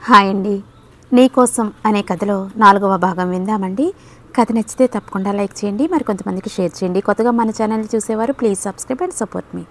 Hi అండి నీకోసం అనే కథలో నాలుగవ భాగం విందామండి కథ నచ్చితే తప్పకుండా లైక్ చేయండి మరి కొంతమందికి షేర్ చేయండి కొత్తగా మన ఛానల్ చూసేవారు ప్లీజ్ సబ్స్క్రైబ్ అండ్ సపోర్ట్ మీ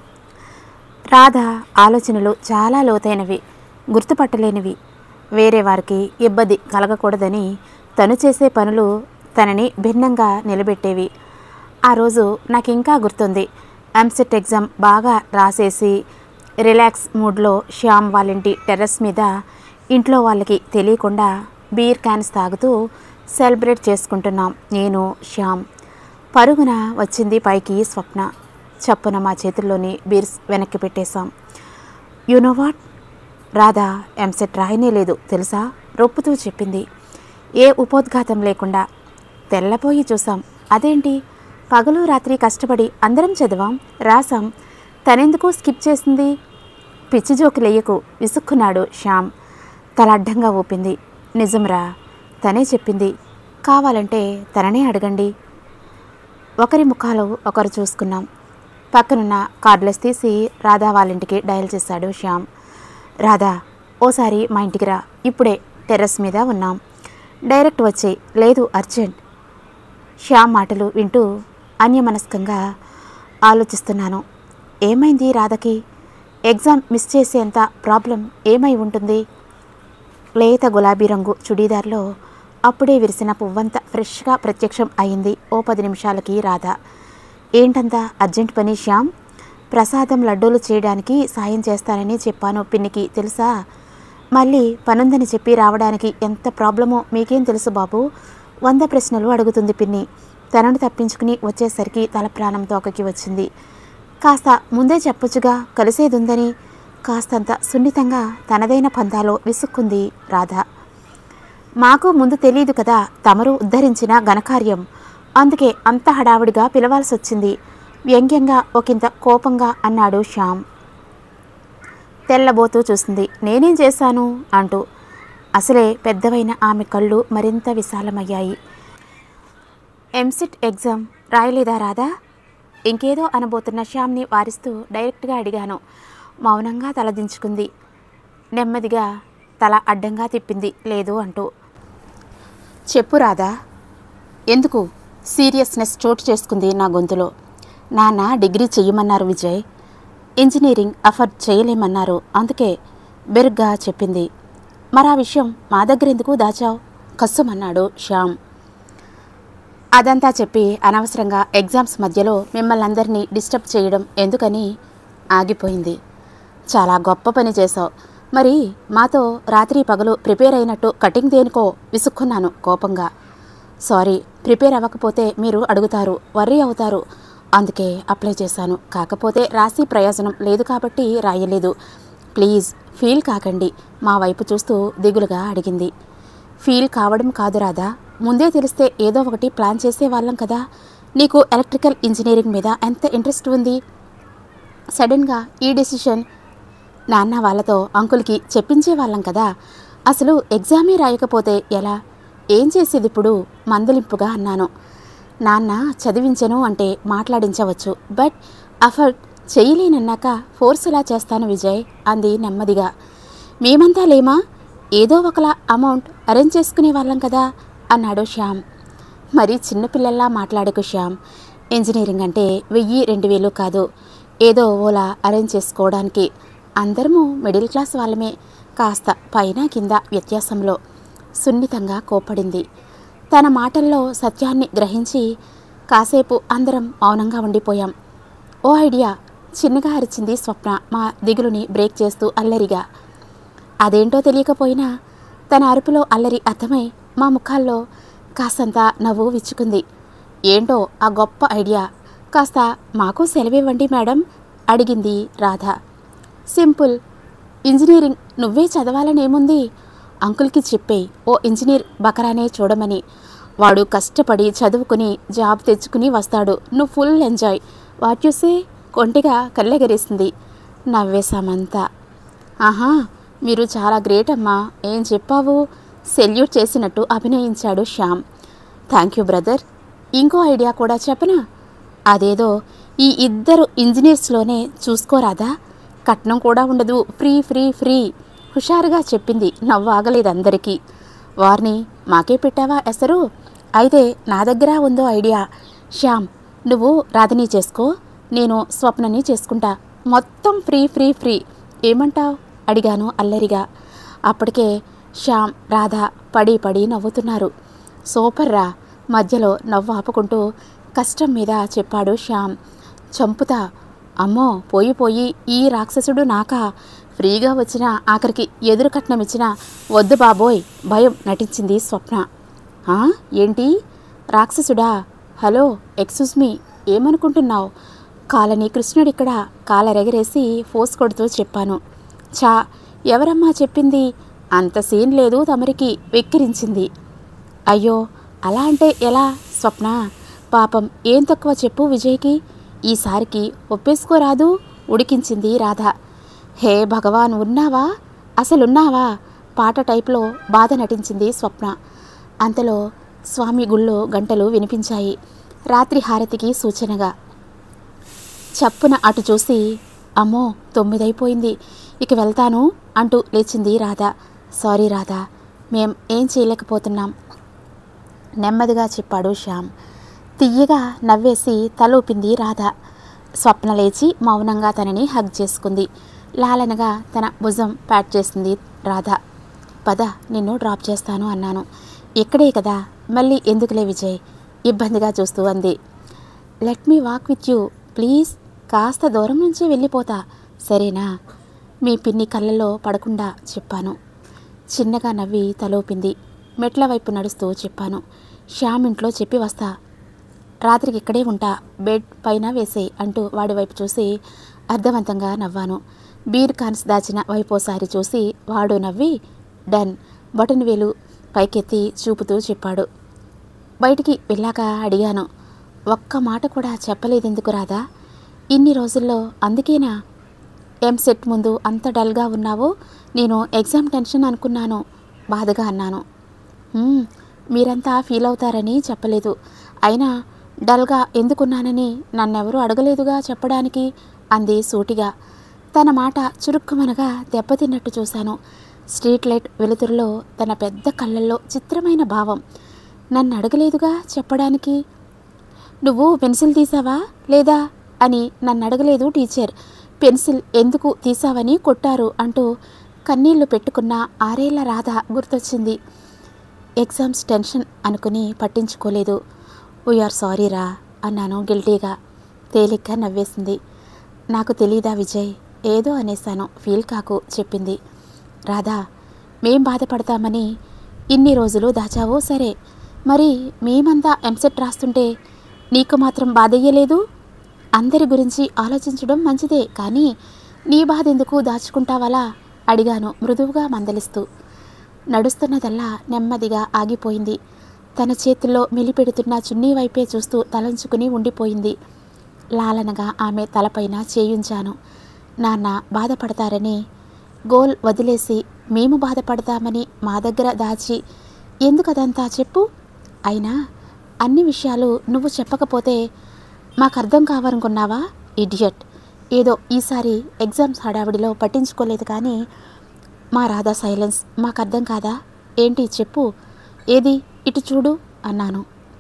రాధ ఆలోచనలు చాలా లోతైనవి గుర్తుపట్టలేనివి వేరే వారికి ఇబ్బంది కలగకూడదని తను చేసే పనులు తనని భిన్నంగా నిలబెట్టేవి ఆ రోజు నాకు ఇంకా గుర్తుంది ఎంసెట్ ఎగ్జామ్ బాగా రాసేసి రిలాక్స్ మూడ్లో శ్యామ్ వాళ్ళింటి టెర్రస్ మీద ఇంట్లో వాళ్ళకి తెలియకుండా బీర్ క్యాన్స్ తాగుతూ సెలబ్రేట్ చేసుకుంటున్నాం నేను శ్యామ్ పరుగున వచ్చింది పైకి స్వప్న చప్పున మా చేతుల్లోని బీర్స్ వెనక్కి పెట్టేశాం you know what Radha EAMCET రాయనే లేదు తెలుసా రొప్పుతూ చెప్పింది ఏ ఉపోద్ఘాతం లేకుండా తెల్లపోయి చూసాం అదేంటి పగలు రాత్రి కష్టపడి అందరం చదివాం రాసాం తనెందుకు స్కిప్ చేసింది పిచ్చి జోకులెయ్యకు విసుక్కున్నాడు శ్యామ్ తల అడ్డంగా ఊపింది నిజంరా తనే చెప్పింది కావాలంటే తననే అడగండి ఒకరి ముఖాలు ఒకరు చూసుకున్నాం పక్కనున్న కార్డ్లెస్ తీసి రాధా వాళ్ళింటికి డయల్ చేశాడు శ్యామ్ రాధా ఓసారి మా ఇంటికి రా ఇప్పుడే టెర్రస్ మీద ఉన్నాం డైరెక్ట్ వచ్చి లేదు అర్జెంట్ శ్యామ్ మాటలు వింటూ అన్యమనస్కంగా ఆలోచిస్తున్నాను ఏమైంది రాధకి ఎగ్జామ్ మిస్ చేసేంత ప్రాబ్లం ఏమై ఉంటుంది లేత గులాబీ రంగు చుడీదార్లో అప్పుడే విరిసిన పువ్వంత ఫ్రెష్గా ప్రత్యక్షం అయింది ఓ పది నిమిషాలకి రాధ ఏంటంత అర్జెంట్ పని శ్యామ్ ప్రసాదం లడ్డూలు చేయడానికి సాయం చేస్తానని చెప్పాను పిన్నికి తెలుసా మళ్ళీ పనుందని చెప్పి రావడానికి ఎంత ప్రాబ్లమో మీకేం తెలుసు బాబు వంద ప్రశ్నలు అడుగుతుంది పిన్ని తనను తప్పించుకుని వచ్చేసరికి తల ప్రాణం తోకకి వచ్చింది కాస్త ముందే చెప్పొచ్చుగా కలిసేదుందని కాస్తంత సున్నితంగా తనదైన పందాలో విసుక్కుంది రాధ మాకు ముందు తెలియదు కదా తమరు ఉద్ధరించిన ఘనకార్యం అందుకే అంత హడావుడిగా పిలవాల్సి వచ్చింది వ్యంగ్యంగా ఒకంత కోపంగా అన్నాడు శ్యామ్ తెల్లబోతూ చూసింది నేనేం చేశాను అంటూ అసలే పెద్దవైన ఆమె కళ్ళు మరింత విశాలమయ్యాయి ఎంసెట్ ఎగ్జామ్ రాయలేదా రాదా ఇంకేదో అనబోతున్న శ్యామ్ని వారిస్తూ డైరెక్ట్గా అడిగాను మౌనంగా తలదించుకుంది నెమ్మదిగా తల అడ్డంగా తిప్పింది లేదు అంటూ చెప్పు రాదా ఎందుకు సీరియస్నెస్ చోటు చేసుకుంది నా గొంతులో నాన్న డిగ్రీ చెయ్యమన్నారు విజయ్ ఇంజనీరింగ్ అఫర్డ్ చేయలేమన్నారు అందుకే బెరుగ్గా చెప్పింది మరి ఆ విషయం మా దగ్గర ఎందుకు దాచావు కస్సుమన్నాడు శ్యామ్ అదంతా చెప్పి అనవసరంగా ఎగ్జామ్స్ మధ్యలో మిమ్మల్ని అందరినీ డిస్టర్బ్ చేయడం ఎందుకని ఆగిపోయింది చాలా గొప్ప పని చేశావు మరి మాతో రాత్రి పగలు ప్రిపేర్ అయినట్టు కటింగ్ దేనికో విసుక్కున్నాను కోపంగా సారీ ప్రిపేర్ అవ్వకపోతే మీరు అడుగుతారు వర్రీ అవుతారు అందుకే అప్లై చేశాను కాకపోతే రాసి ప్రయోజనం లేదు కాబట్టి రాయలేదు ప్లీజ్ ఫీల్ కాకండి మా వైపు చూస్తూ దిగులుగా అడిగింది ఫీల్ కావడం కాదు రాదా ముందే తెలిస్తే ఏదో ఒకటి ప్లాన్ చేసేవాళ్ళం కదా నీకు ఎలక్ట్రికల్ ఇంజనీరింగ్ మీద ఎంత ఇంట్రెస్ట్ ఉంది సడన్గా ఈ డెసిషన్ నాన్న వాళ్ళతో అంకుల్కి చెప్పించే వాళ్ళం కదా అసలు ఎగ్జామే రాయకపోతే ఎలా ఏం చేసేది ఇప్పుడు మందలింపుగా అన్నాను నాన్న చదివించను అంటే మాట్లాడించవచ్చు బట్ అఫర్ట్ చేయలేనన్నాక ఫోర్స్ ఎలా చేస్తాను విజయ్ అంది నెమ్మదిగా మేమంతా లేమా ఏదో ఒకలా అమౌంట్ అరేంజ్ చేసుకునే వాళ్ళం కదా అన్నాడు శ్యామ్ మరి చిన్నపిల్లల్లా మాట్లాడకు శ్యామ్ ఇంజనీరింగ్ అంటే వెయ్యి రెండు వేలు కాదు ఏదో ఓలా అరేంజ్ చేసుకోవడానికి అందరము మిడిల్ క్లాస్ వాళ్ళమే కాస్త పైన కింద వ్యత్యాసంలో సున్నితంగా కోపడింది తన మాటల్లో సత్యాన్ని గ్రహించి కాసేపు అందరం మౌనంగా ఉండిపోయాం ఓ ఐడియా చిన్నగా అరిచింది స్వప్న మా దిగులుని బ్రేక్ చేస్తూ అల్లరిగా అదేంటో తెలియకపోయినా తన అరుపులో అల్లరి అర్థమై మా ముఖాల్లో కాస్తంత నవ్వు విచ్చుకుంది ఏంటో ఆ గొప్ప ఐడియా కాస్త మాకు సెలవివ్వండి మేడం అడిగింది రాధ సింపుల్ ఇంజనీరింగ్ నువ్వే చదవాలనేముంది అంకుల్కి చెప్పేయి ఓ ఇంజనీర్ బకరానే చూడమని వాడు కష్టపడి చదువుకుని జాబ్ తెచ్చుకుని వస్తాడు నువ్వు full enjoy what you say కొంటిగా కళ్ళెగరేసింది నవ్వేశామంతా ఆహా మీరు చాలా గ్రేట్ అమ్మా ఏం చెప్పావు సెల్యూట్ చేసినట్టు అభినయించాడు శ్యామ్ థ్యాంక్ యూ బ్రదర్ ఇంకో ఐడియా కూడా చెప్పనా అదేదో ఈ ఇద్దరు ఇంజనీర్స్లోనే చూసుకోరాదా కట్నం కూడా ఉండదు ఫ్రీ ఫ్రీ ఫ్రీ హుషారుగా చెప్పింది నవ్వు ఆగలేదు అందరికీ వారిని మాకే పెట్టావా ఎసరు అయితే నా దగ్గర ఉందో ఐడియా శ్యామ్ నువ్వు రాధని చేసుకో నేను స్వప్నని చేసుకుంటా మొత్తం ఫ్రీ ఫ్రీ ఫ్రీ ఏమంటావ్ అడిగాను అల్లరిగా అప్పటికే శ్యామ్ రాధ పడి పడి నవ్వుతున్నారు సూపర్ రా మధ్యలో నవ్వు ఆపుకుంటూ కష్టం మీద చెప్పాడు శ్యామ్ చంపుతా అమ్మో పోయి పోయి ఈ రాక్షసుడు నాకా ఫ్రీగా వచ్చిన ఆఖరికి ఎదురు కట్నం ఇచ్చిన వద్దు బాబోయ్ భయం నటించింది స్వప్న "ఆ? ఏంటి రాక్షసుడా హలో ఎక్స్క్యూజ్ మీ ఏమనుకుంటున్నావు కాలని కృష్ణుడిక్కడ కాలరెగరేసి ఫోర్స్ కొడుతూ చెప్పాను చా ఎవరమ్మా చెప్పింది అంత సీన్ లేదు తమరికి వెక్కిరించింది అయ్యో అలా అంటే ఎలా స్వప్న పాపం ఏం తక్కువ చెప్పు విజయ్కి ఈసారికి ఒప్పేసుకోరాదు ఉడికించింది రాధ హే భగవాన్ ఉన్నావా అసలున్నావా పాట టైప్లో బాధ నటించింది స్వప్న అంతలో స్వామి గుళ్ళో గంటలు వినిపించాయి రాత్రి హారతికి సూచనగా చప్పున అటు చూసి అమ్మో తొమ్మిదైపోయింది ఇక వెళ్తాను అంటూ లేచింది రాధ సారీ రాధా మేం ఏం చేయలేకపోతున్నాం నెమ్మదిగా చెప్పాడు శ్యామ్ తియ్యగా నవ్వేసి తల ఊపింది రాధ స్వప్న లేచి మౌనంగా తనని హగ్ చేసుకుంది లాలనగా తన భుజం ప్యాట్ చేసింది రాధ పద నిన్ను డ్రాప్ చేస్తాను అన్నాను ఇక్కడే కదా మళ్ళీ ఎందుకులే విజయ్ ఇబ్బందిగా చూస్తూ అంది let me walk with you please కాస్త దూరం నుంచే వెళ్ళిపోతా సరేనా మీ పిన్ని కళ్ళలో పడకుండా చెప్పాను చిన్నగా నవ్వి తలోపింది మెట్ల వైపు నడుస్తూ చెప్పాను శ్యామ్ ఇంట్లో చెప్పి వస్తా రాత్రికి ఇక్కడే ఉంటా బెడ్ పైన వేసేయి అంటూ వాడి వైపు చూసి అర్థవంతంగా నవ్వాను బీర్ కాన్స్ దాచిన వైపోసారి చూసి వాడు నవ్వి డన్ బటన్ వేలు పైకెత్తి చూపుతూ చెప్పాడు బయటికి వెళ్ళాక అడిగాను ఒక్క మాట కూడా చెప్పలేదెందుకు రాదా ఇన్ని రోజుల్లో అందుకేనా ఎంసెట్ ముందు అంత డల్గా ఉన్నావో నేను ఎగ్జామ్ టెన్షన్ అనుకున్నాను బాధగా అన్నాను "మ్మ్, మీరంతా ఫీల్ అవుతారని చెప్పలేదు అయినా డల్గా ఎందుకున్నానని నన్నెవరూ అడగలేదుగా చెప్పడానికి అంది సూటిగా తన మాట చురుక్కుమనగా దెబ్బతిన్నట్టు చూశాను స్ట్రీట్ లైట్ వెలుతురులో తన పెద్ద కళ్ళల్లో చిత్రమైన భావం నన్ను అడగలేదుగా చెప్పడానికి నువ్వు పెన్సిల్ తీసావా లేదా అని నన్ను అడగలేదు టీచర్ పెన్సిల్ ఎందుకు తీసావని కొట్టారు అంటూ కన్నీళ్లు పెట్టుకున్న ఆరేళ్ల రాధ గుర్తొచ్చింది ఎగ్జామ్స్ టెన్షన్ అనుకుని పట్టించుకోలేదు వీఆర్ సారీ రా అన్నాను గిల్టీగా తేలిగ్గా నవ్వేసింది నాకు తెలీదా విజయ్ ఏదో అనేశాను ఫీల్ కాకు చెప్పింది రాధా మేం బాధపడతామని ఇన్ని రోజులు దాచావో సరే మరి మేమంతా ఎంసెట్ రాస్తుంటే నీకు మాత్రం బాధయ్యలేదు అందరి గురించి ఆలోచించడం మంచిదే కానీ నీ బాధ ఎందుకు దాచుకుంటావలా అడిగాను మృదువుగా మందలిస్తూ నడుస్తున్నదల్లా నెమ్మదిగా ఆగిపోయింది తన చేతుల్లో మిలిపెడుతున్న చున్నీ వైపే చూస్తూ తలంచుకుని ఉండిపోయింది లాలనగా ఆమె తలపైన చేయుంచాను నాన్న బాధపడతారని గోల్ వదిలేసి మేము బాధపడతామని మా దగ్గర దాచి ఎందుకదంతా చెప్పు అయినా అన్ని విషయాలు నువ్వు చెప్పకపోతే మాకు అర్థం కావాలనుకున్నావా ఇడియట్ ఏదో ఈసారి ఎగ్జామ్స్ హడావిడిలో పట్టించుకోలేదు కానీ మా రాధా సైలెన్స్ మాకు అర్థం కాదా ఏంటి చెప్పు ఏది ఇటు చూడు అన్నాను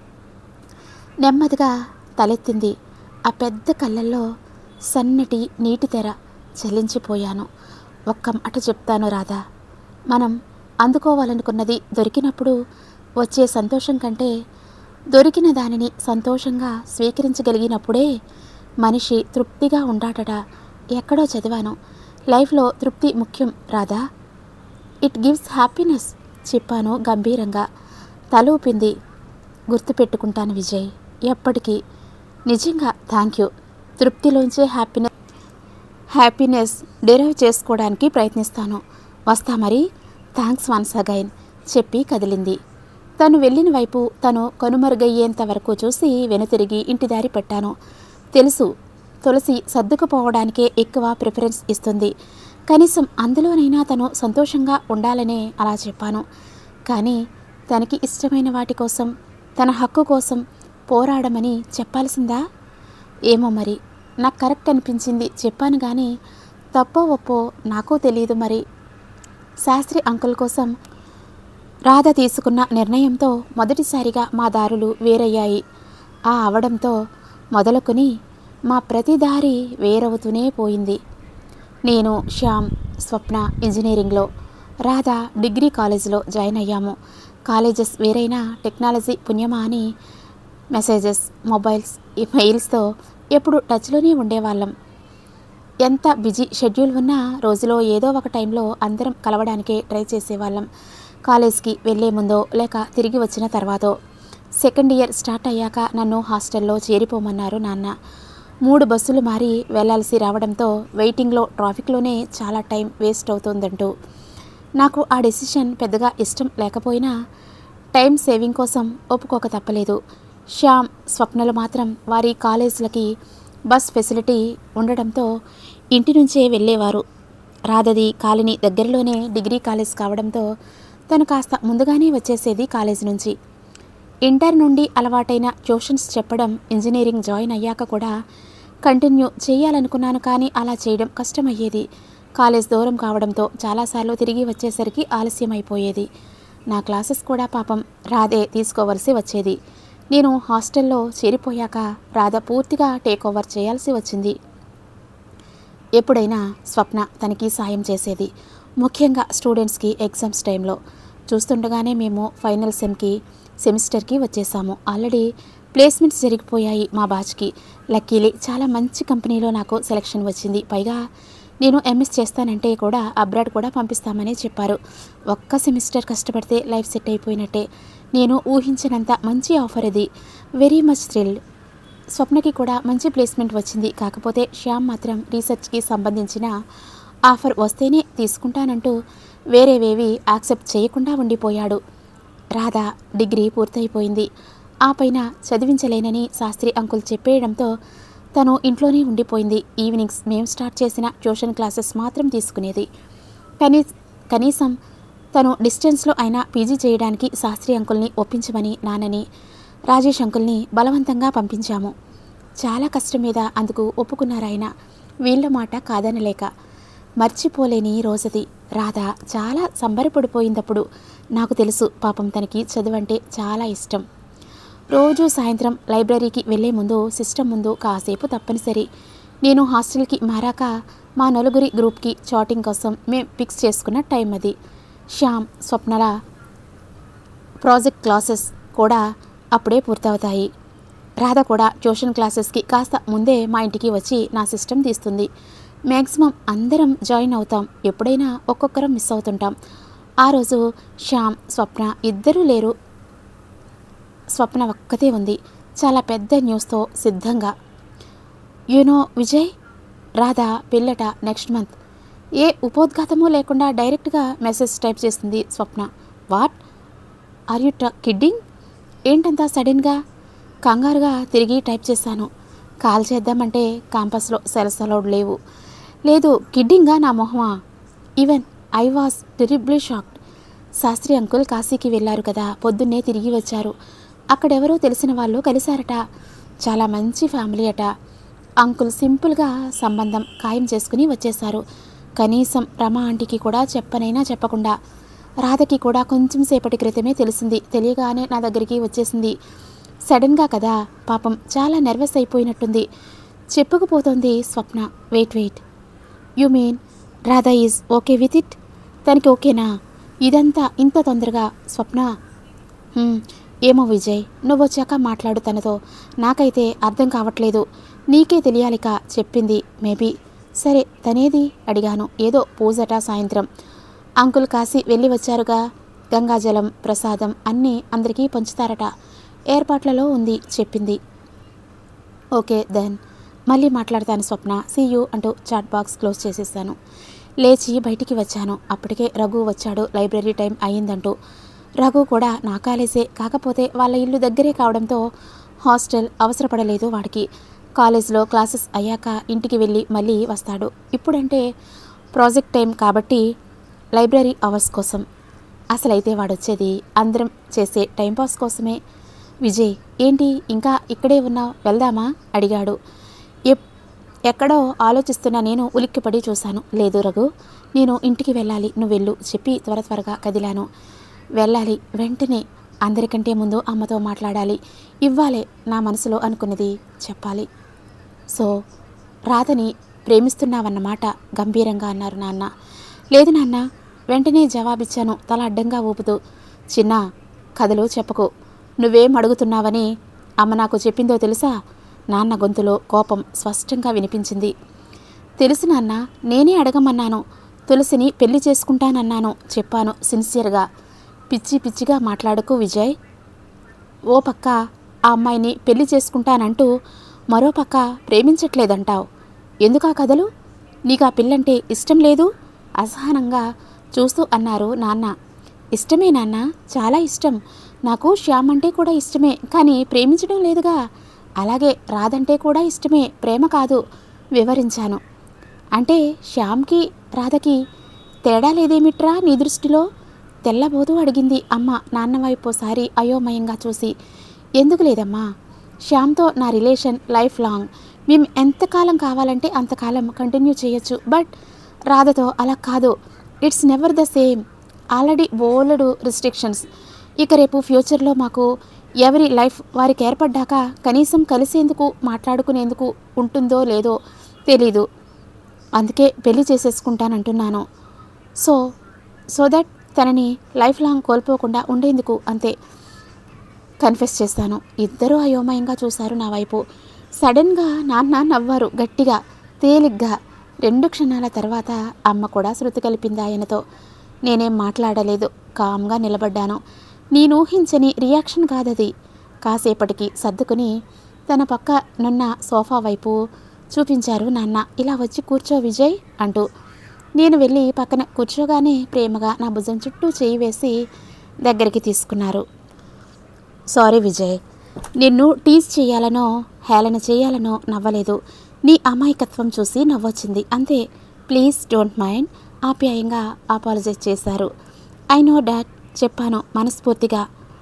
నెమ్మదిగా తలెత్తింది ఆ పెద్ద కళ్ళల్లో సన్నటి నీటి తెర చలించిపోయాను ఒక్క మాట చెప్తాను రాధా మనం అందుకోవాలనుకున్నది దొరికినప్పుడు వచ్చే సంతోషం కంటే దొరికిన దానిని సంతోషంగా స్వీకరించగలిగినప్పుడే మనిషి తృప్తిగా ఉంటాడట ఎక్కడో చదివాను లైఫ్లో తృప్తి ముఖ్యం రాధా ఇట్ గివ్స్ హ్యాపీనెస్ చెప్పాను గంభీరంగా తల ఊపింది గుర్తుపెట్టుకుంటాను విజయ్ ఎప్పటికీ నిజంగా థ్యాంక్ యూ తృప్తిలోంచే హ్యాపీనెస్ హ్యాపీనెస్ డెరైవ్ చేసుకోవడానికి ప్రయత్నిస్తాను వస్తా మరి థ్యాంక్స్ వన్స్ అగైన్ చెప్పి కదిలింది తను వెళ్ళిన వైపు తను కనుమరుగయ్యేంత వరకు చూసి వెనుతిరిగి ఇంటి దారి పెట్టాను తెలుసు తులసి సర్దుకుపోవడానికే ఎక్కువ ప్రిఫరెన్స్ ఇస్తుంది కనీసం అందులోనైనా తను సంతోషంగా ఉండాలనే అలా చెప్పాను కానీ తనకి ఇష్టమైన వాటి కోసం తన హక్కు కోసం పోరాడమని చెప్పాల్సిందా ఏమో మరి నాకు కరెక్ట్ అనిపించింది చెప్పాను కానీ తప్పో ఒప్పో నాకు తెలియదు మరి శాస్త్రి అంకుల్ కోసం రాధ తీసుకున్న నిర్ణయంతో మొదటిసారిగా మా దారులు వేరయ్యాయి ఆ అవడంతో మొదలుకొని మా ప్రతి దారి వేరవుతూనే పోయింది నేను శ్యామ్ స్వప్న ఇంజనీరింగ్లో రాధ డిగ్రీ కాలేజీలో జాయిన్ అయ్యాము కాలేజెస్ వేరైనా టెక్నాలజీ పుణ్యమా అని మెసేజెస్ మొబైల్స్ మెయిల్స్తో ఎప్పుడు టచ్లోనే ఉండేవాళ్ళం ఎంత బిజీ షెడ్యూల్ ఉన్నా రోజులో ఏదో ఒక టైంలో అందరం కలవడానికే ట్రై చేసేవాళ్ళం కాలేజ్కి వెళ్ళే ముందో లేక తిరిగి వచ్చిన తర్వాతో సెకండ్ ఇయర్ స్టార్ట్ అయ్యాక నన్ను హాస్టల్లో చేరిపోమన్నారు నాన్న మూడు బస్సులు మారి వెళ్ళాల్సి రావడంతో వెయిటింగ్లో ట్రాఫిక్లోనే చాలా టైం వేస్ట్ అవుతుందంటూ నాకు ఆ డెసిషన్ పెద్దగా ఇష్టం లేకపోయినా టైం సేవింగ్ కోసం ఒప్పుకోక తప్పలేదు శ్యామ్ స్వప్నలు మాత్రం వారి కాలేజీలకి బస్ ఫెసిలిటీ ఉండడంతో ఇంటి నుంచే వెళ్ళేవారు రాధది కాలనీ దగ్గరలోనే డిగ్రీ కాలేజ్ కావడంతో తను కాస్త ముందుగానే వచ్చేసేది కాలేజ్ నుంచి ఇంటర్ నుండి అలవాటైన ట్యూషన్స్ చెప్పడం ఇంజనీరింగ్ జాయిన్ అయ్యాక కూడా కంటిన్యూ చేయాలనుకున్నాను కానీ అలా చేయడం కష్టమయ్యేది కాలేజ్ దూరం కావడంతో చాలాసార్లు తిరిగి వచ్చేసరికి ఆలస్యం అయిపోయేది నా క్లాసెస్ కూడా పాపం రాధే తీసుకోవలసి వచ్చేది నేను హాస్టల్లో చేరిపోయాక రాధ పూర్తిగా టేక్ ఓవర్ చేయాల్సి వచ్చింది ఎప్పుడైనా స్వప్న తనకి సాయం చేసేది ముఖ్యంగా స్టూడెంట్స్కి ఎగ్జామ్స్ టైంలో చూస్తుండగానే మేము ఫైనల్ సెమ్కి సెమిస్టర్కి వచ్చేసాము ఆల్రెడీ ప్లేస్మెంట్స్ జరిగిపోయాయి మా బాచ్కి లక్కీలీ చాలా మంచి కంపెనీలో నాకు సెలక్షన్ వచ్చింది పైగా నేను ఎంఎస్ చేస్తానంటే కూడా అబ్రాడ్ కూడా పంపిస్తామని చెప్పారు ఒక్క సెమిస్టర్ కష్టపడితే లైఫ్ సెట్ అయిపోయినట్టే నేను ఊహించినంత మంచి ఆఫర్ ఇది వెరీ మచ్ థ్రిల్డ్ స్వప్నకి కూడా మంచి ప్లేస్మెంట్ వచ్చింది కాకపోతే శ్యామ్ మాత్రం రీసెర్చ్కి సంబంధించిన ఆఫర్ వస్తేనే తీసుకుంటానంటూ వేరేవేవి యాక్సెప్ట్ చేయకుండా ఉండిపోయాడు రాధ డిగ్రీ పూర్తయిపోయింది ఆ పైన చదివించలేనని శాస్త్రి అంకుల్ చెప్పేయడంతో తను ఇంట్లోనే ఉండిపోయింది ఈవినింగ్స్ మేము స్టార్ట్ చేసిన ట్యూషన్ క్లాసెస్ మాత్రం తీసుకునేది కనీ కనీసం తను డిస్టెన్స్లో అయినా పీజీ చేయడానికి శాస్త్రి అంకుల్ని ఒప్పించమని నాన్నని రాజేష్ అంకుల్ని బలవంతంగా పంపించాము చాలా కష్టం మీద అందుకు ఒప్పుకున్నారాయన వీళ్ళ మాట కాదనలేక మర్చిపోలేని రోజది రాధ చాలా సంబరపడిపోయిందప్పుడు నాకు తెలుసు పాపం తనకి చదువంటే చాలా ఇష్టం రోజు సాయంత్రం లైబ్రరీకి వెళ్ళే ముందు సిస్టమ్ ముందు కాసేపు తప్పనిసరి నేను హాస్టల్కి మారాక మా నలుగురి గ్రూప్కి చాటింగ్ కోసం మేము ఫిక్స్ చేసుకున్న టైం అది శ్యామ్ స్వప్నల ప్రాజెక్ట్ క్లాసెస్ కూడా అప్పుడే పూర్తవుతాయి రాధ కూడా ట్యూషన్ క్లాసెస్కి కాస్త ముందే మా ఇంటికి వచ్చి నా సిస్టమ్ తీస్తుంది మ్యాక్సిమం అందరం జాయిన్ అవుతాం ఎప్పుడైనా ఒక్కొక్కరం మిస్ అవుతుంటాం ఆ రోజు శ్యామ్ స్వప్న ఇద్దరూ లేరు స్వప్న ఒక్కతే ఉంది చాలా పెద్ద న్యూస్తో సిద్ధంగా యూనో విజయ్ రాధా పిల్లట నెక్స్ట్ మంత్ ఏ ఉపోద్ఘాతమూ లేకుండా డైరెక్ట్గా మెసేజ్ టైప్ చేసింది Swapna what are you kidding ఏంటంతా సడన్గా కంగారుగా తిరిగి టైప్ చేశాను కాల్ చేద్దామంటే క్యాంపస్లో సెల్స్ అలౌడ్ లేవు లేదు కిడ్డింగా నా మొహమా even I was terribly shocked Shastri uncle కాశీకి వెళ్ళారు కదా పొద్దున్నే తిరిగి వచ్చారు అక్కడెవరో తెలిసిన వాళ్ళు కలిశారట చాలా మంచి ఫ్యామిలీ అట అంకుల్ సింపుల్గా సంబంధం ఖాయం చేసుకుని వచ్చేశారు కనీసం రమ ఆంటీకి కూడా చెప్పనైనా చెప్పకుండా రాధకి కూడా కొంచెం సేపటి క్రితమే తెలిసింది తెలియగానే నా దగ్గరికి వచ్చేసింది సడన్గా కదా పాపం చాలా నర్వస్ అయిపోయినట్టుంది చెప్పుకుపోతోంది Swapna wait wait you mean Radha is okay with it తనకి ఓకేనా ఇదంతా ఇంత తొందరగా స్వప్న "హ్మ్, ఏమో విజయ్ నువ్వు వచ్చాక మాట్లాడు తనతో నాకైతే అర్థం కావట్లేదు నీకే తెలియాలిక చెప్పింది మేబీ సరే తనేది అడిగాను ఏదో పూజట సాయంత్రం అంకుల్ కాశీ వెళ్ళి వచ్చారుగా గంగాజలం ప్రసాదం అన్నీ అందరికీ పంచుతారట ఏర్పాట్లలో ఉంది చెప్పింది ఓకే దెన్ మళ్ళీ మాట్లాడతాను స్వప్న సీ యూ అంటూ చాట్ బాక్స్ క్లోజ్ చేసేసాను లేచి బయటికి వచ్చాను అప్పటికే రఘు వచ్చాడు లైబ్రరీ టైం అయ్యిందంటూ రఘు కూడా నా కాలేజే కాకపోతే వాళ్ళ ఇల్లు దగ్గరే కావడంతో హాస్టల్ అవసరపడలేదు వాడికి కాలేజ్లో క్లాసెస్ అయ్యాక ఇంటికి వెళ్ళి మళ్ళీ వస్తాడు ఇప్పుడంటే ప్రాజెక్ట్ టైం కాబట్టి లైబ్రరీ అవర్స్ కోసం అసలైతే వాడొచ్చేది అందరం చేసే టైంపాస్ కోసమే విజయ్ ఏంటి ఇంకా ఇక్కడే ఉన్నావు వెళ్దామా అడిగాడు ఎప్ ఎక్కడో ఆలోచిస్తున్న నేను ఉలిక్కిపడి చూశాను లేదు రఘు నేను ఇంటికి వెళ్ళాలి నువ్వు వెళ్ళు చెప్పి త్వర త్వరగా కదిలాను వెళ్ళాలి వెంటనే అందరికంటే ముందు అమ్మతో మాట్లాడాలి ఇవ్వాలే నా మనసులో అనుకున్నది చెప్పాలి సో రాధని ప్రేమిస్తున్నావన్నమాట గంభీరంగా అన్నారు నాన్న లేదు నాన్న వెంటనే జవాబిచ్చాను తల అడ్డంగా ఊపుతూ చిన్న కథలు చెప్పకు నువ్వేం అడుగుతున్నావని అమ్మ నాకు చెప్పిందో తెలుసా నాన్న గొంతులో కోపం స్పష్టంగా వినిపించింది తెలుసు నాన్న నేనే అడగమన్నాను తులసిని పెళ్లి చేసుకుంటానన్నాను చెప్పాను సిన్సియర్గా పిచ్చి పిచ్చిగా మాట్లాడకు విజయ్ ఓ పక్క ఆ అమ్మాయిని పెళ్లి చేసుకుంటానంటూ మరో పక్క ప్రేమించట్లేదంటావు ఎందుకా కథలు నీకు ఆ పిల్లంటే ఇష్టం లేదు అసహనంగా చూస్తూ అన్నారు నాన్న ఇష్టమే నాన్న చాలా ఇష్టం నాకు శ్యామ్ అంటే కూడా ఇష్టమే కానీ ప్రేమించడం లేదుగా అలాగే రాదంటే కూడా ఇష్టమే ప్రేమ కాదు వివరించాను అంటే శ్యామ్కి రాధకి తేడా లేదేమిట్రా నీ దృష్టిలో తెల్లబోతూ అడిగింది అమ్మ నాన్న వైపు ఓసారి అయోమయంగా చూసి ఎందుకు లేదమ్మా శ్యామ్తో నా రిలేషన్ లైఫ్ లాంగ్ మేము ఎంతకాలం కావాలంటే అంతకాలం కంటిన్యూ చేయొచ్చు బట్ రాధతో అలా కాదు it's never the same already బోలెడు రిస్ట్రిక్షన్స్ ఇక రేపు ఫ్యూచర్లో మాకు ఎవరి లైఫ్ వారికి ఏర్పడ్డాక కనీసం కలిసేందుకు మాట్లాడుకునేందుకు ఉంటుందో లేదో తెలీదు అందుకే పెళ్లి చేసేసుకుంటానంటున్నాను సో సో దట్ తనని లైఫ్ లాంగ్ కోల్పోకుండా ఉండేందుకు అంతే కన్ఫెస్ చేస్తాను ఇద్దరూ అయోమయంగా చూశారు నా వైపు సడన్గా నాన్న నవ్వారు గట్టిగా తేలిగ్గా రెండు క్షణాల తర్వాత అమ్మ కూడా శృతి కలిపింది ఆయనతో నేనేం మాట్లాడలేదు కామ్గా నిలబడ్డాను నేను ఊహించని రియాక్షన్ కాదది కాసేపటికి సర్దుకుని తన పక్క నున్న సోఫా వైపు చూపించారు నాన్న ఇలా వచ్చి కూర్చో విజయ్ అంటూ నేను వెళ్ళి పక్కన కూర్చోగానే ప్రేమగా నా భుజం చుట్టూ చేయి వేసి దగ్గరికి తీసుకున్నారు సారీ విజయ్ నిన్ను టీజ్ చేయాలనో హేళన చేయాలనో నవ్వలేదు నీ అమాయకత్వం చూసి నవ్వొచ్చింది అంతే ప్లీజ్ డోంట్ మైండ్ ఆప్యాయంగా అపాలజైజ్ చేశారు ఐ నో డాట్ చెప్పాను మనస్ఫూర్తిగా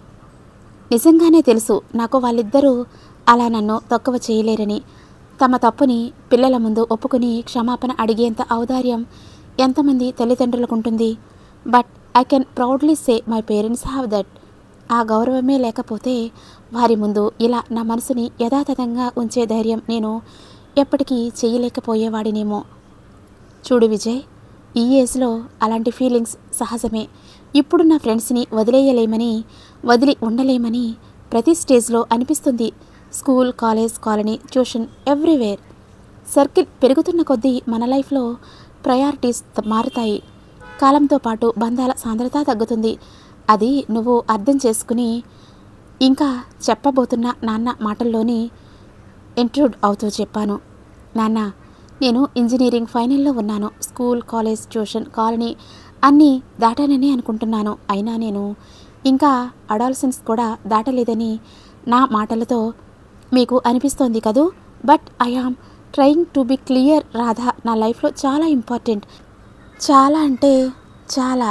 నిజంగానే తెలుసు నాకు వాళ్ళిద్దరూ అలా నన్ను తక్కువ చేయలేరని తమ తప్పుని పిల్లల ముందు ఒప్పుకుని క్షమాపణ అడిగేంత ఔదార్యం ఎంతమంది తల్లిదండ్రులకు ఉంటుంది but I can proudly say my parents have that ఆ గౌరవమే లేకపోతే వారి ముందు ఇలా నా మనసుని యథాతథంగా ఉంచే ధైర్యం నేను ఎప్పటికీ చేయలేకపోయేవాడినేమో చూడు విజయ్ ఈ ఏజ్లో అలాంటి ఫీలింగ్స్ సహజమే ఇప్పుడు నా ఫ్రెండ్స్ని వదిలేయలేమని వదిలి ఉండలేమని ప్రతి స్టేజ్లో అనిపిస్తుంది school college colony tuition everywhere circle పెరుగుతున్న కొద్దీ మన లైఫ్లో ప్రయారిటీస్ త- మారుతాయి కాలంతో పాటు బంధాల సాంద్రత తగ్గుతుంది అది నువ్వు అర్థం చేసుకుని ఇంకా చెప్పబోతున్న నాన్న మాటల్లోని ఇంట్రూడ్ అవుతూ చెప్పాను నాన్న నేను ఇంజనీరింగ్ ఫైనల్లో ఉన్నాను స్కూల్ కాలేజ్ ట్యూషన్ కాలనీ అన్నీ దాటానని అనుకుంటున్నాను అయినా నేను ఇంకా అడాల్సన్స్ కూడా దాటలేదని నా మాటలతో మీకు అనిపిస్తోంది కదూ but I am trying to be clear Radha నా లైఫ్లో చాలా ఇంపార్టెంట్ చాలా అంటే చాలా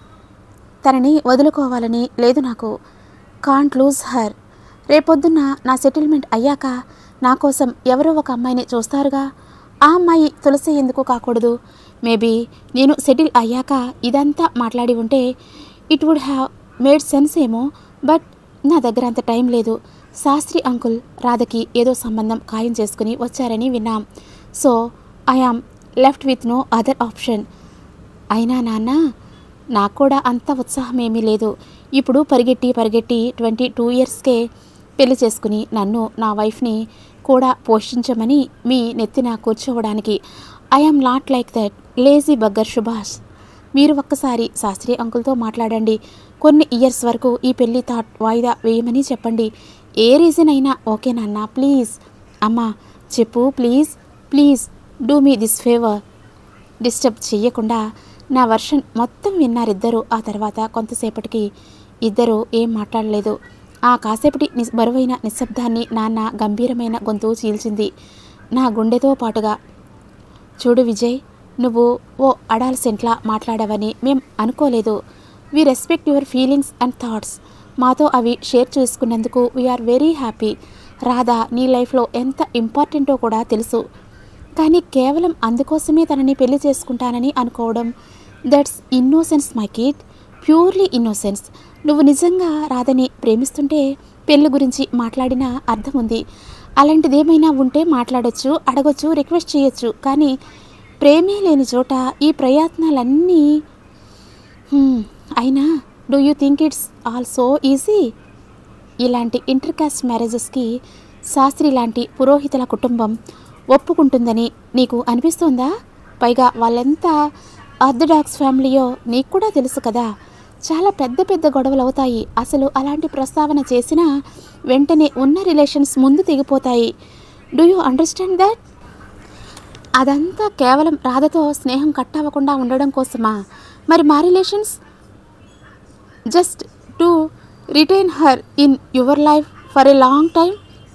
తనని వదులుకోవాలని లేదు నాకు కాంట్ లూజ్ హర్ రేపొద్దున్న నా సెటిల్మెంట్ అయ్యాక నా కోసం ఎవరో ఒక అమ్మాయిని చూస్తారుగా ఆ అమ్మాయి తులసి ఎందుకు కాకూడదు మేబీ నేను సెటిల్ అయ్యాక ఇదంతా మాట్లాడి ఉంటే it would have made sense ఏమో బట్ నా దగ్గర అంత టైం లేదు శాస్త్రి అంకుల్ రాధకి ఏదో సంబంధం ఖాయం చేసుకుని వచ్చారని విన్నాం so I am left with no other option అయినా నాన్న నాకు కూడా అంత ఉత్సాహం ఏమీ లేదు ఇప్పుడు పరిగెట్టి పరిగెట్టి ట్వంటీ టూ ఇయర్స్కే పెళ్లి చేసుకుని నన్ను నా వైఫ్ని కూడా పోషించమని మీ నెత్తిన కూర్చోవడానికి I'm not like that lazy bugger Subhash మీరు ఒక్కసారి శాస్త్రి అంకుల్తో మాట్లాడండి కొన్ని ఇయర్స్ వరకు ఈ పెళ్లి థాట్ వాయిదా వేయమని చెప్పండి ఏ రీజన్ అయినా ఓకే నాన్న ప్లీజ్ అమ్మా చెప్పు please please do me this favour disturb చెయ్యకుండా నా వర్షన్ మొత్తం విన్నారిద్దరూ ఆ తర్వాత కొంతసేపటికి ఇద్దరూ ఏం మాట్లాడలేదు ఆ కాసేపటి నిస్ బరువైన నిశ్శబ్దాన్ని నాన్న గంభీరమైన గొంతు చీల్చింది నా గుండెతో పాటుగా చూడు విజయ్ నువ్వు ఓ అడాల్సెంట్లా మాట్లాడావని మేం అనుకోలేదు we respect your feelings and thoughts మాతో అవి షేర్ చేసుకున్నందుకు వీఆర్ వెరీ హ్యాపీ రాధా నీ లైఫ్లో ఎంత ఇంపార్టెంటో కూడా తెలుసు కానీ కేవలం అందుకోసమే తనని పెళ్లి చేసుకుంటానని అనుకోవడం that's innocence my kid purely innocence నువ్వు నిజంగా రాధని ప్రేమిస్తుంటే పెళ్లి గురించి మాట్లాడిన అర్థం ఉంది అలాంటిదేమైనా ఉంటే మాట్లాడొచ్చు అడగొచ్చు రిక్వెస్ట్ చేయొచ్చు కానీ ప్రేమే లేని చోట ఈ ప్రయత్నాలన్నీ హ్మ్, అయినా do you think it's all so easy ఇలాంటి ఇంటర్ కాస్ట్ మ్యారేజెస్కి శాస్త్రి లాంటి పురోహితుల కుటుంబం ఒప్పుకుంటుందని నీకు అనిపిస్తుందా పైగా వాళ్ళెంత ఆర్థడాక్స్ ఫ్యామిలీయో నీకు కూడా తెలుసు కదా చాలా పెద్ద పెద్ద గొడవలు అవుతాయి అసలు అలాంటి ప్రస్తావన చేసినా వెంటనే ఉన్న రిలేషన్స్ ముందు తెగిపోతాయి డూ యూ అండర్స్టాండ్ దట్ అదంతా కేవలం రాధతో స్నేహం కట్ అవ్వకుండా ఉండడం కోసమా మరి మా relations just to retain her in your life for a long time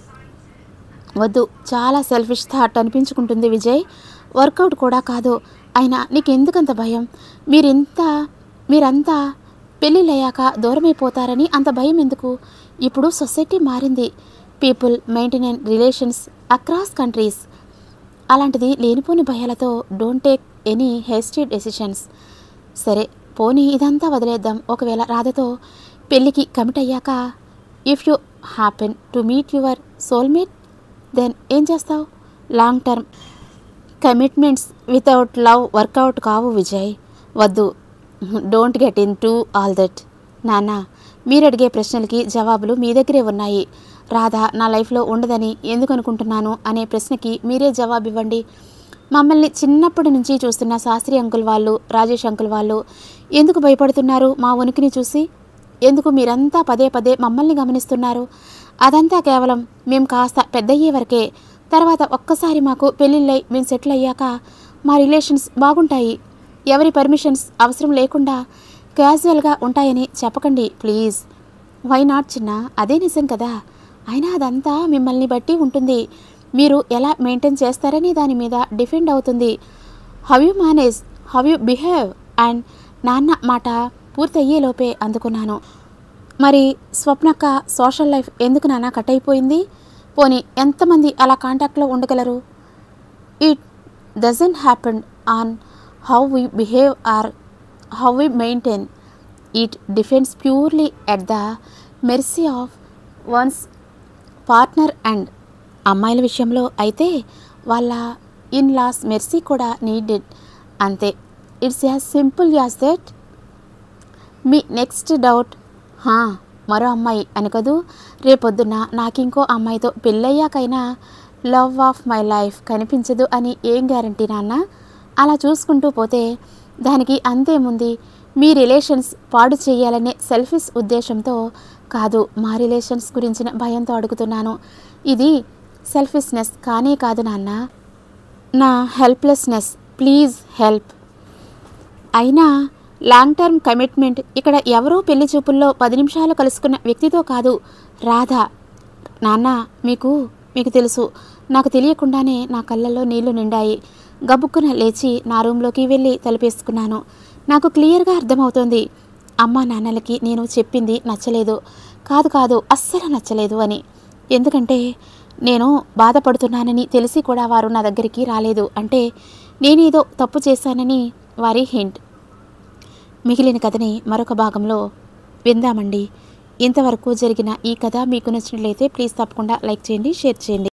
వద్దు చాలా సెల్ఫిష్ థాట్ అనిపించుకుంటుంది విజయ్ వర్కౌట్ కూడా కాదు అయినా నీకెందుకంత భయం మీరింత మీరంతా పెళ్ళిళ్ళయ్యాక దూరమైపోతారని అంత భయం ఎందుకు ఇప్పుడు సొసైటీ మారింది people maintain relations across countries అలాంటిది లేనిపోని భయాలతో don't take any hasty decisions సరే పోనీ ఇదంతా వదిలేద్దాం ఒకవేళ రాధతో పెళ్ళికి కమిట్ అయ్యాక if you happen to meet your soulmate then ఏం చేస్తావు long term commitments without love work out కావు విజయ్ వద్దు don't get into all that నాన్న మీరు అడిగే ప్రశ్నలకి జవాబులు మీ దగ్గరే ఉన్నాయి రాధా నా లైఫ్లో ఉండదని ఎందుకు అనుకుంటున్నాను అనే ప్రశ్నకి మీరే జవాబు ఇవ్వండి మమ్మల్ని చిన్నప్పటి నుంచి చూస్తున్న శాస్త్రి అంకుల్ వాళ్ళు రాజేష్ అంకుల్ వాళ్ళు ఎందుకు భయపడుతున్నారు మా ఉనికిని చూసి ఎందుకు మీరంతా పదే పదే మమ్మల్ని గమనిస్తున్నారు అదంతా కేవలం మేము కాస్త పెద్దయ్యే వరకే తర్వాత ఒక్కసారి మాకు పెళ్ళిళ్ళై మేము సెటిల్ అయ్యాక మా రిలేషన్స్ బాగుంటాయి ఎవరి పర్మిషన్స్ అవసరం లేకుండా క్యాజువల్గా ఉంటాయని చెప్పకండి ప్లీజ్ వై నాట్ చిన్న అదే నిజం కదా అయినా అదంతా మిమ్మల్ని బట్టి ఉంటుంది మీరు ఎలా మెయింటైన్ చేస్తారని దాని మీద డిపెండ్ అవుతుంది how you manage how you behave and నాన్న మాట పూర్తయ్యేలోపే అందుకున్నాను మరి స్వప్నక్క సోషల్ లైఫ్ ఎందుకు నాన్న కట్ అయిపోయింది పోనీ ఎంతమంది అలా కాంటాక్ట్లో ఉండగలరు it doesn't happen on how we behave or how we maintain it depends purely at the mercy of one's partner and అమ్మాయిల విషయంలో అయితే వాళ్ళ ఇన్ లాస్ మెర్సీ కూడా నీడెడ్ అంతే it's as simple as that మీ నెక్స్ట్ డౌట్ హా మరో అమ్మాయి అని కదూ రేపొద్దున నాకింకో అమ్మాయితో పెళ్ళయ్యాకైనా లవ్ ఆఫ్ మై లైఫ్ కనిపించదు అని ఏం గ్యారంటీ నాన్న అలా చూసుకుంటూ పోతే దానికి అంతేముంది మీ రిలేషన్స్ పాడు చేయాలనే సెల్ఫిష్ ఉద్దేశంతో కాదు మా రిలేషన్స్ గురించిన భయంతో అడుగుతున్నాను ఇది సెల్ఫిష్నెస్ కానే కాదు నాన్న నా హెల్ప్లెస్నెస్ ప్లీజ్ హెల్ప్ అయినా లాంగ్ టర్మ్ కమిట్మెంట్ ఇక్కడ ఎవరో పెళ్లి చూపుల్లో పది నిమిషాలు కలుసుకున్న వ్యక్తితో కాదు రాధ నాన్న మీకు మీకు తెలుసు నాకు తెలియకుండానే నా కళ్ళల్లో నీళ్లు నిండాయి గబుక్కున లేచి నా రూమ్లోకి వెళ్ళి తలుపేసుకున్నాను నాకు క్లియర్గా అర్థమవుతోంది అమ్మా నాన్నలకి నేను చెప్పింది నచ్చలేదు కాదు కాదు అస్సలు నచ్చలేదు అని ఎందుకంటే నేను బాధపడుతున్నానని తెలిసి కూడా వారు నా దగ్గరికి రాలేదు అంటే నేనేదో తప్పు చేశానని వారి హింట్ మిగిలిన కథని మరొక భాగంలో విందామండి ఇంతవరకు జరిగిన ఈ కథ మీకు నచ్చినట్లయితే ప్లీజ్ తప్పకుండా లైక్ చేయండి షేర్ చేయండి